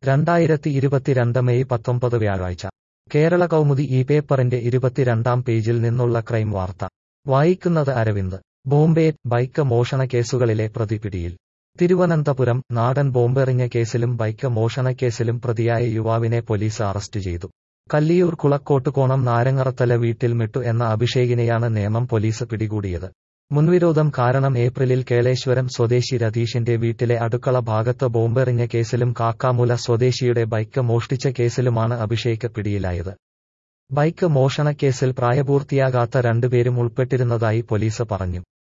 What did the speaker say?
രണ്ടായിരത്തി ഇരുപത്തിരണ്ട് മെയ് പത്തൊമ്പത് വ്യാഴാഴ്ച കേരള കൗമുദി ഈ പേപ്പറിന്റെ ഇരുപത്തിരണ്ടാം പേജിൽ നിന്നുള്ള ക്രൈം വാർത്ത വായിക്കുന്നത് അരവിന്ദ് ബോംബെ ബൈക്ക് മോഷണ കേസുകളിലെ പ്രതി പിടിയിൽ തിരുവനന്തപുരം നാടൻ ബോംബെറിഞ്ഞ കേസിലും ബൈക്ക് മോഷണക്കേസിലും പ്രതിയായ യുവാവിനെ പോലീസ് അറസ്റ്റ് ചെയ്തു കല്ലിയൂർ കുളക്കോട്ടുകോണം നാരങ്ങറത്തല വീട്ടിൽ മിട്ടു എന്ന അഭിഷേകിനെയാണ് നേമം പോലീസ് പിടികൂടിയത് മുൻവിരോധം കാരണം ഏപ്രിലിൽ കേളേശ്വരം സ്വദേശി രതീഷിന്റെ വീട്ടിലെ അടുക്കള ഭാഗത്ത് ബോംബെറിഞ്ഞ കേസിലും കാക്കാമൂല സ്വദേശിയുടെ ബൈക്ക് മോഷ്ടിച്ച കേസിലുമാണ് അഭിഷേക് പിടിയിലായത് ബൈക്ക് മോഷണക്കേസിൽ പ്രായപൂർത്തിയാകാത്ത രണ്ടുപേരും ഉൾപ്പെട്ടിരുന്നതായി പോലീസ് പറഞ്ഞു